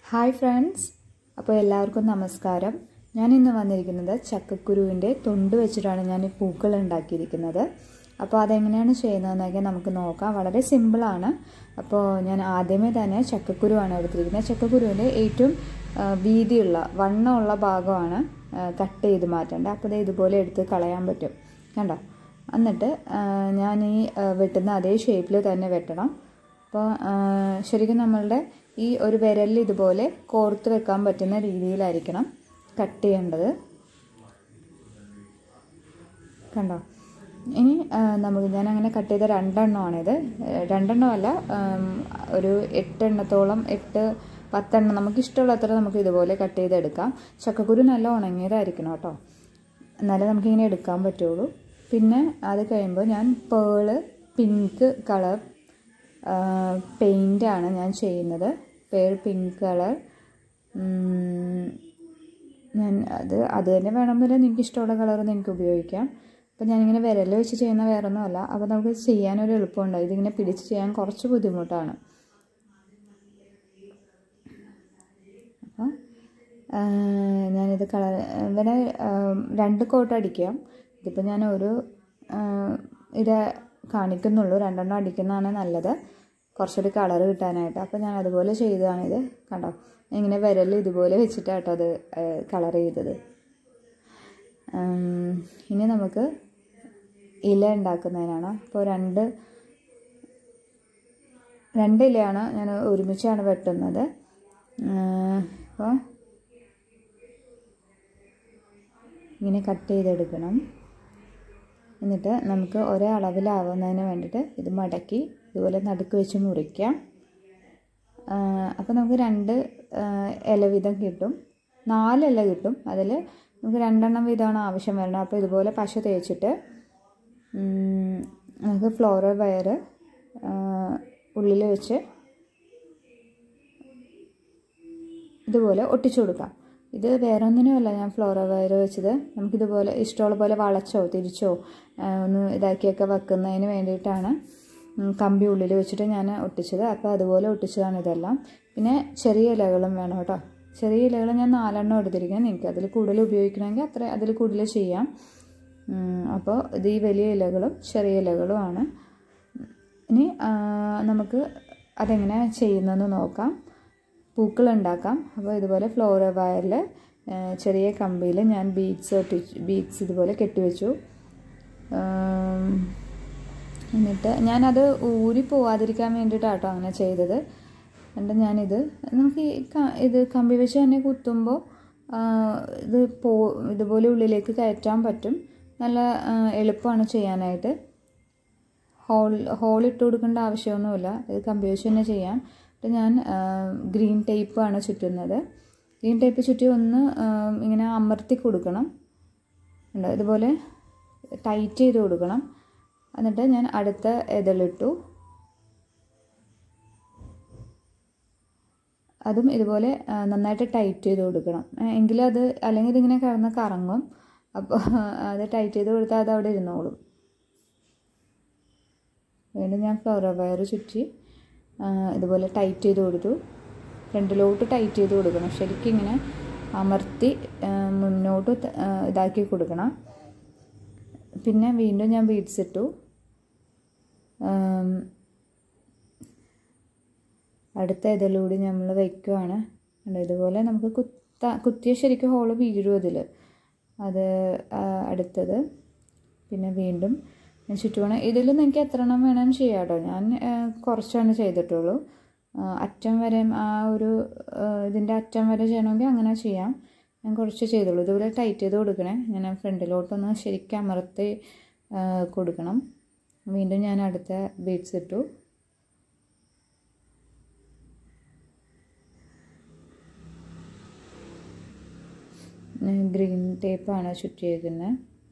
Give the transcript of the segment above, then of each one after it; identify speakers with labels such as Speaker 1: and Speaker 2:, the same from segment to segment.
Speaker 1: Hi friends അപ്പോൾ എല്ലാവർക്കും നമസ്കാരം ഞാൻ ഇന്ന് വന്നിരിക്കുന്നത് ചക്കക്കുരുവിൻ്റെ തൊണ്ട് വെച്ചിട്ടാണ് ഞാൻ ഈ പൂക്കൾ ഉണ്ടാക്കിയിരിക്കുന്നത് അപ്പോൾ അതെങ്ങനെയാണ് ചെയ്യുന്നതെന്നൊക്കെ നമുക്ക് നോക്കാം വളരെ സിമ്പിളാണ് അപ്പോൾ ഞാൻ ആദ്യമേ തന്നെ ചക്കക്കുരുവാണ് എടുത്തിരിക്കുന്നത് ചക്കക്കുരുവിൻ്റെ ഏറ്റവും ആ, വീതിയുള്ള വണ്ണമുള്ള ഭാഗമാണ് കട്ട് ചെയ്ത് മാറ്റേണ്ടത് അപ്പോൾ ഇത് ഇതുപോലെ എടുത്ത് കളയാൻ പറ്റും കണ്ടോ എന്നിട്ട് ആ, ഞാൻ ഈ ആ, വെട്ടുന്ന അതേ ഷേപ്പിൽ തന്നെ വെട്ടണം അപ്പോൾ ശരിക്കും നമ്മളുടെ ഈ ഒരു വിരലിൽ ഇതുപോലെ കോർത്ത് വെക്കാൻ പറ്റുന്ന രീതിയിലായിരിക്കണം കട്ട് ചെയ്യേണ്ടത് കണ്ടോ ഇനി ആ, നമുക്ക് ഞാൻ അങ്ങനെ കട്ട് ചെയ്ത രണ്ടെണ്ണമാണിത് രണ്ടെണ്ണമല്ല ആം, ഒരു എട്ടെണ്ണത്തോളം എട്ട് പത്തെണ്ണം നമുക്ക് ഇഷ്ടമുള്ളത്ര നമുക്ക് ഇതുപോലെ കട്ട് ചെയ്തെടുക്കാം ചക്കക്കുരു നല്ല ഉണങ്ങിയതായിരിക്കണം കേട്ടോ എന്നാലേ നമുക്കിങ്ങനെ എടുക്കാൻ പറ്റുള്ളൂ പിന്നെ അത് കഴിയുമ്പോൾ ഞാൻ പേള് പിങ്ക് കളർ പെയിൻ്റാണ് ഞാൻ ചെയ്യുന്നത് പേൾ പിങ്ക് കളർ ഞാൻ അത് അത് തന്നെ വേണമെന്നില്ല നിങ്ങൾക്ക് ഇഷ്ടമുള്ള കളർ നിങ്ങൾക്ക് ഉപയോഗിക്കാം അപ്പം ഞാനിങ്ങനെ വിരൽ വെച്ച് ചെയ്യുന്ന വേറൊന്നുമല്ല അപ്പോൾ നമുക്ക് ചെയ്യാനൊരു എളുപ്പമുണ്ട് ഇതിങ്ങനെ പിടിച്ച് ചെയ്യാൻ കുറച്ച് ബുദ്ധിമുട്ടാണ് അപ്പം ഞാനിത് കളർ ഇങ്ങനെ രണ്ട് കോട്ട് അടിക്കാം ഇതിപ്പോൾ ഞാൻ ഒരു ഇത് കാണിക്കുന്നുള്ളൂ രണ്ടെണ്ണം അടിക്കുന്നതാണ് നല്ലത് കുറച്ചൊരു കളർ കിട്ടാനായിട്ട് അപ്പോൾ ഞാൻ അതുപോലെ ചെയ്തതാണിത് കണ്ടോ ഇങ്ങനെ വിരൽ ഇതുപോലെ വെച്ചിട്ടാട്ടോ അത് കളർ ചെയ്തത് ഉം, ഇനി നമുക്ക് ഇല ഉണ്ടാക്കുന്നതിനാണ് അപ്പോൾ രണ്ട് രണ്ട് ഇലയാണ് ഞാൻ ഒരുമിച്ചാണ് വെട്ടുന്നത് അപ്പോൾ ഇങ്ങനെ കട്ട് ചെയ്തെടുക്കണം എന്നിട്ട് നമുക്ക് ഒരേ അളവിലാവുന്നതിന് വേണ്ടിയിട്ട് ഇത് മടക്കി ഇതുപോലെ നടുക്ക് വെച്ച് മുറിക്കാം അപ്പോൾ നമുക്ക് രണ്ട് ഇല വീതം കിട്ടും നാല് ഇല കിട്ടും അതിൽ നമുക്ക് രണ്ടെണ്ണം വീതമാണ് ആവശ്യം വരുന്നത് അപ്പോൾ ഇതുപോലെ പശ തേച്ചിട്ട് ഉം, നമുക്ക് ഫ്ലോറൽ വയർ ഉള്ളിൽ വെച്ച് ഇതുപോലെ ഒട്ടിച്ചു കൊടുക്കാം ഇത് വേറെ ഒന്നിനുമല്ല ഞാൻ ഫ്ലോറൽ വയർ വെച്ചത് നമുക്കിതുപോലെ ഇഷ്ടമുള്ള പോലെ വളച്ചോ തിരിച്ചോ ആ, ഒന്ന് ഇതാക്കിയൊക്കെ വെക്കുന്നതിന് വേണ്ടിയിട്ടാണ് ഉം, കമ്പി ഉള്ളിൽ വെച്ചിട്ട് ഞാൻ ഒട്ടിച്ചത് അപ്പോൾ അതുപോലെ ഒട്ടിച്ചതാണ് ഇതെല്ലാം പിന്നെ ചെറിയ ഇലകളും വേണം കേട്ടോ ചെറിയ ഇലകൾ ഞാൻ നാലെണ്ണം എടുത്തിരിക്കുന്നത് നിങ്ങൾക്ക് അതിൽ കൂടുതൽ ഉപയോഗിക്കണമെങ്കിൽ അത്ര അതിൽ കൂടുതൽ ചെയ്യാം ഉം, അപ്പോൾ ഇത് ഈ വലിയ ഇലകളും ചെറിയ ഇലകളുമാണ് ഇനി ആ, നമുക്ക് അതെങ്ങനെ ചെയ്യുന്നതെന്ന് നോക്കാം പൂക്കൾ ഉണ്ടാക്കാം അപ്പോൾ ഇതുപോലെ ഫ്ലോറ വയറിൽ ചെറിയ കമ്പിയിൽ ഞാൻ ബീഡ്സ് ഒട്ടിച്ച് ബീഡ്സ് ഇതുപോലെ കെട്ടിവെച്ചു ആം, എന്നിട്ട് ഞാനത് ഊരി പോവാതിരിക്കാൻ വേണ്ടിയിട്ടാട്ടോ അങ്ങനെ ചെയ്തത് എന്നിട്ട് ഞാനിത് നമുക്ക് ഈ ക- ഇത് കമ്പി വെച്ച് തന്നെ കുത്തുമ്പോൾ ആ, ഇത് പോ ഇതുപോലെ ഉള്ളിലേക്ക് കയറ്റാൻ പറ്റും നല്ല ആ, എളുപ്പമാണ് ചെയ്യാനായിട്ട് ഹോൾ ഹോൾ ഇട്ട് കൊടുക്കേണ്ട ആവശ്യമൊന്നുമില്ല ഇത് കമ്പി വെച്ച് തന്നെ ചെയ്യാം എന്നിട്ട് ഞാൻ ആ, ഗ്രീൻ ടേപ്പാണ് ചുറ്റുന്നത് ഗ്രീൻ ടേപ്പ് ചുറ്റി ഒന്ന് ആ, ഇങ്ങനെ അമർത്തി കൊടുക്കണം ഉണ്ട് ഇതുപോലെ ടൈറ്റ് ചെയ്ത് കൊടുക്കണം എന്നിട്ട് ഞാൻ അടുത്ത ഇതളിട്ടു അതും ഇതുപോലെ ആ, നന്നായിട്ട് ടൈറ്റ് ചെയ്ത് കൊടുക്കണം ഏ, എങ്കിലും അത് അല്ലെങ്കിൽ ഇതിങ്ങനെ കിടന്ന് കറങ്ങും അപ്പോൾ അത് ടൈറ്റ് ചെയ്ത് കൊടുത്താൽ അത് അവിടെ ഇരുന്നോളും വീണ്ടും ഞാൻ ഫ്ലവർ വയർ ചുറ്റി ആ, ഇതുപോലെ ടൈറ്റ് ചെയ്ത് കൊടുത്തു ഫ്രണ്ടിലോട്ട് ടൈറ്റ് ചെയ്ത് കൊടുക്കണം ശരിക്കും ഇങ്ങനെ അമർത്തി ആ, മുന്നോട്ട് ത- ആ, ഇതാക്കി കൊടുക്കണം പിന്നെ വീണ്ടും ഞാൻ ബീഡ്സ് ഇട്ടു ആം, അടുത്ത ഇതിലൂടെ നമ്മൾ വയ്ക്കുവാണ് കണ്ടോ, ഇതുപോലെ നമുക്ക് കുത്ത കുത്തിയ ശരിക്കും ഹോള് വീഴും അതിൽ അത് ആ, അടുത്തത് പിന്നെ വീണ്ടും ഞാൻ ചുറ്റുപാണ് ഇതിൽ എനിക്ക് എത്ര എണ്ണം വേണം ചെയ്യാം കേട്ടോ ഞാൻ ആ, കുറച്ചാണ് ചെയ്തിട്ടുള്ളൂ ആ, അറ്റം വരെ ആ ഒരു ആ, ഇതിൻ്റെ അറ്റം വരെ ചെയ്യണമെങ്കിൽ അങ്ങനെ ചെയ്യാം ഞാൻ കുറച്ച് ചെയ്തുള്ളൂ ഇതുപോലെ ടൈറ്റ് ചെയ്ത് കൊടുക്കണേ ഞാൻ ഫ്രണ്ടിലോട്ടൊന്ന് ശരിക്കും അമർത്തി ആ, കൊടുക്കണം വീണ്ടും ഞാൻ അടുത്ത ബീഡ്സ് ഇട്ടു ഗ്രീൻ ടേപ്പാണ് ചുറ്റിയേക്കുന്നത്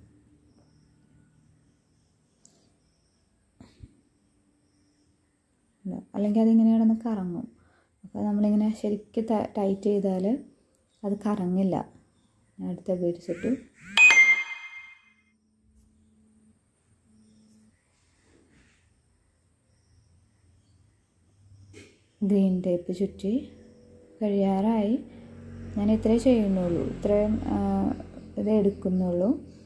Speaker 1: ഇല്ല. അല്ലെങ്കിൽ അതിങ്ങനെ കിടന്ന് കറങ്ങും അപ്പോൾ നമ്മളിങ്ങനെ ശരിക്കും ടൈറ്റ് ചെയ്താൽ അത് കറങ്ങില്ല ഞാൻ അടുത്ത ബീഡ്സ് ഇട്ടു ഗ്രീൻ ടേപ്പ് ചുറ്റി കഴിയാറായി ഞാൻ ഇത്രേ ചെയ്യുന്നുള്ളൂ ഇത്രയും ഇത് എടുക്കുന്നുള്ളൂ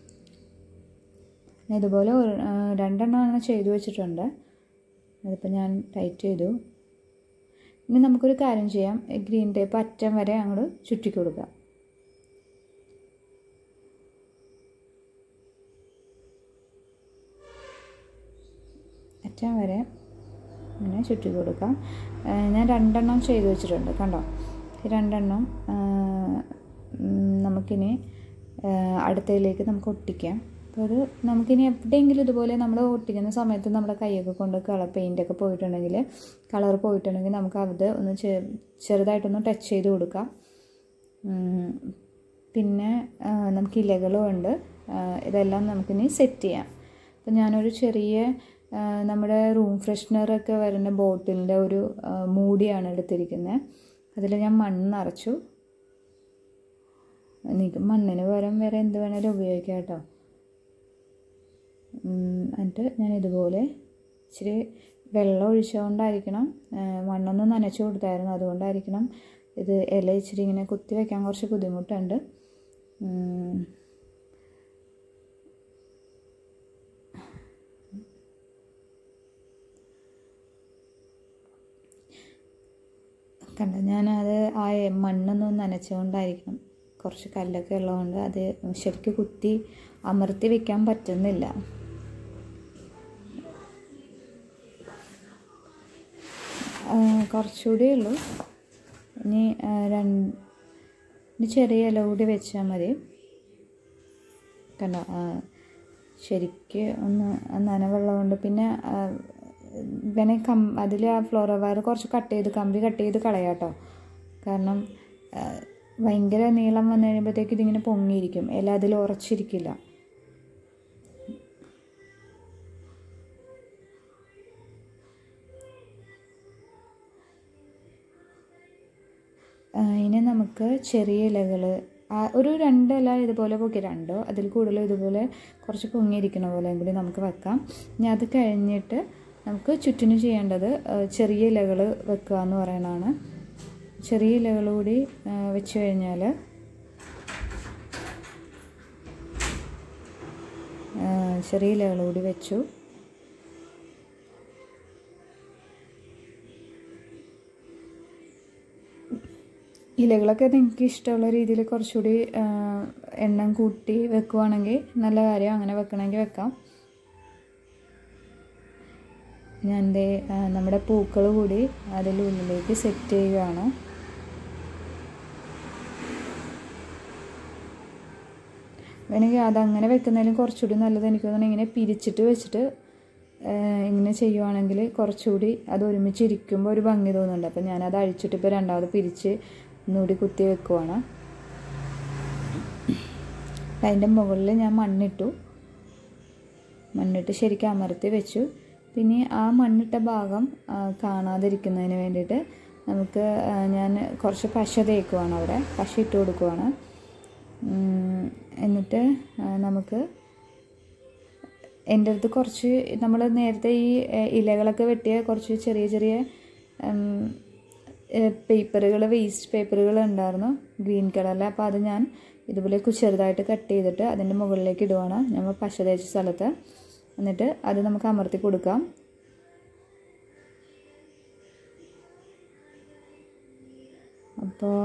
Speaker 1: ഇതുപോലെ രണ്ടെണ്ണം അങ്ങനെ ചെയ്തു വെച്ചിട്ടുണ്ട് അതിപ്പോൾ ഞാൻ ടൈറ്റ് ചെയ്തു ഇനി നമുക്കൊരു കാര്യം ചെയ്യാം ഗ്രീൻ ടേപ്പ് അറ്റം വരെ അങ്ങോട്ട് ചുറ്റി കൊടുക്കാം അറ്റം വരെ ഇങ്ങനെ ചുറ്റി കൊടുക്കാം ഞാൻ രണ്ടെണ്ണം ചെയ്തു വെച്ചിട്ടുണ്ട് കണ്ടോ ഈ രണ്ടെണ്ണം നമുക്കിനി അടുത്തതിലേക്ക് നമുക്ക് ഒട്ടിക്കാം അപ്പോൾ അത് നമുക്കിനി എവിടെയെങ്കിലും ഇതുപോലെ നമ്മൾ ഒട്ടിക്കുന്ന സമയത്ത് നമ്മുടെ കൈയൊക്കെ കൊണ്ട് കളർ പെയിൻ്റൊക്കെ പോയിട്ടുണ്ടെങ്കിൽ കളർ പോയിട്ടുണ്ടെങ്കിൽ നമുക്ക് അത് ഒന്ന് ചെറുതായിട്ടൊന്ന് ടച്ച് ചെയ്ത് കൊടുക്കാം പിന്നെ നമുക്ക് ഇലകളും ഉണ്ട് ഇതെല്ലാം നമുക്കിനി സെറ്റ് ചെയ്യാം അപ്പോൾ ഞാനൊരു ചെറിയ നമ്മുടെ റൂം ഫ്രഷ്നറൊക്കെ വരുന്ന ബോട്ടിലിൻ്റെ ഒരു മൂടിയാണ് എടുത്തിരിക്കുന്നത് അതിൽ ഞാൻ മണ്ണ് നിറച്ചു എനിക്ക് മണ്ണിന് പകരം വേറെ എന്ത് വേണേലും ഉപയോഗിക്കാം കേട്ടോ എന്നിട്ട് ഞാൻ ഇതുപോലെ ഇച്ചിരി വെള്ളം ഒഴിച്ചുകൊണ്ടായിരിക്കണം മണ്ണൊന്നും നനച്ചു കൊടുത്തായിരുന്നു അതുകൊണ്ടായിരിക്കണം ഇത് ഇല ഇച്ചിരി ഇങ്ങനെ കുത്തി വയ്ക്കാൻ കുറച്ച് ബുദ്ധിമുട്ടുണ്ട് കണ്ട ഞാനത് ആ മണ്ണൊന്നും നനച്ചുകൊണ്ടായിരിക്കണം കുറച്ച് കല്ലൊക്കെ ഉള്ളതുകൊണ്ട് അത് ശരിക്കും കുത്തി അമർത്തി വെക്കാൻ പറ്റുന്നില്ല കുറച്ചുകൂടി ഉള്ളൂ ഇനി രണ്ട് ഇനി ചെറിയ ഇല കൂടി വെച്ചാൽ മതി കണ്ടോ ശരിക്ക് ഒന്ന് നനവുള്ളതുകൊണ്ട് പിന്നെ ഇവനെ കം അതിൽ ആ ഫ്ലോറ വയർ കുറച്ച് കട്ട് ചെയ്ത് കമ്പി കട്ട് ചെയ്ത് കളയാം കേട്ടോ കാരണം ഭയങ്കര നീളം വന്നു കഴിയുമ്പോഴത്തേക്ക് ഇതിങ്ങനെ പൊങ്ങിയിരിക്കും ഇല അതിൽ ഉറച്ചിരിക്കില്ല ഇനി നമുക്ക് ചെറിയ ഇലകൾ ഒരു രണ്ട് ഇല ഇതുപോലെ പൊക്കി രണ്ടോ അതിൽ കൂടുതൽ ഇതുപോലെ കുറച്ച് പൊങ്ങിയിരിക്കുന്ന പോലെ കൂടി നമുക്ക് വെക്കാം ഇനി അത് കഴിഞ്ഞിട്ട് നമുക്ക് ചുറ്റിനും ചെയ്യേണ്ടത് ചെറിയ ഇലകൾ വെക്കുക എന്ന് പറയുന്നതാണ് ചെറിയ ഇലകൾ കൂടി വെച്ച് കഴിഞ്ഞാൽ ചെറിയ ഇലകൾ കൂടി വെച്ചു ഇലകളൊക്കെ നിങ്ങൾക്ക് ഇഷ്ടമുള്ള രീതിയിൽ കുറച്ചുകൂടി എണ്ണം കൂട്ടി വെക്കുവാണെങ്കിൽ നല്ല കാര്യം അങ്ങനെ വെക്കണമെങ്കിൽ വെക്കാം ഞാൻ ദേ നമ്മുടെ പൂക്കൾ കൂടി അതിൻ്റെ ഉള്ളിലേക്ക് സെറ്റ് ചെയ്യുകയാണ് എനിക്ക് അതങ്ങനെ വെക്കുന്നതിലും കുറച്ചുകൂടി നല്ലത് എനിക്ക് തോന്നുന്നു ഇങ്ങനെ പിരിച്ചിട്ട് വെച്ചിട്ട് ഇങ്ങനെ ചെയ്യുവാണെങ്കിൽ കുറച്ചുകൂടി അത് ഒരുമിച്ച് ഇരിക്കുമ്പോൾ ഒരു ഭംഗി തോന്നുന്നുണ്ട് അപ്പം ഞാനത് അഴിച്ചിട്ട് ഇപ്പോൾ രണ്ടാമത് പിരിച്ച് ഒന്നുകൂടി കുത്തി വെക്കുവാണ് അതിൻ്റെ മുകളിൽ ഞാൻ മണ്ണിട്ടു മണ്ണിട്ട് ശരിക്കും അമർത്തി വെച്ചു പിന്നെ ആ മണ്ണിട്ട ഭാഗം കാണാതിരിക്കുന്നതിന് വേണ്ടിയിട്ട് നമുക്ക് ഞാൻ കുറച്ച് പശ തേക്കുവാണ് അവിടെ പശ ഇട്ട് കൊടുക്കുവാണ് എന്നിട്ട് നമുക്ക് എൻ്റെ അടുത്ത് കുറച്ച് നമ്മൾ നേരത്തെ ഈ ഇലകളൊക്കെ വെട്ടിയ കുറച്ച് ചെറിയ ചെറിയ പേപ്പറുകൾ വേസ്റ്റ് പേപ്പറുകൾ ഉണ്ടായിരുന്നു ഗ്രീൻ കളറിൽ അപ്പോൾ അത് ഞാൻ ഇതുപോലെ ചെറുതായിട്ട് കട്ട് ചെയ്തിട്ട് അതിൻ്റെ മുകളിലേക്ക് ഇടുവാണ് നമ്മൾ പശ തേച്ച സ്ഥലത്ത് എന്നിട്ട് അത് നമുക്ക് അമർത്തി കൊടുക്കാം അപ്പോൾ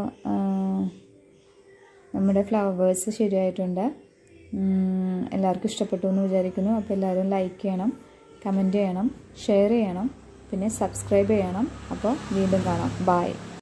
Speaker 1: നമ്മുടെ ഫ്ലവേഴ്സ് ശരിയായിട്ടുണ്ട് എല്ലാവർക്കും ഇഷ്ടപ്പെട്ടു എന്ന് വിചാരിക്കുന്നു അപ്പോൾ എല്ലാവരും ലൈക്ക് ചെയ്യണം കമൻറ്റ് ചെയ്യണം ഷെയർ ചെയ്യണം പിന്നെ സബ്സ്ക്രൈബ് ചെയ്യണം അപ്പോൾ വീണ്ടും കാണാം ബായ്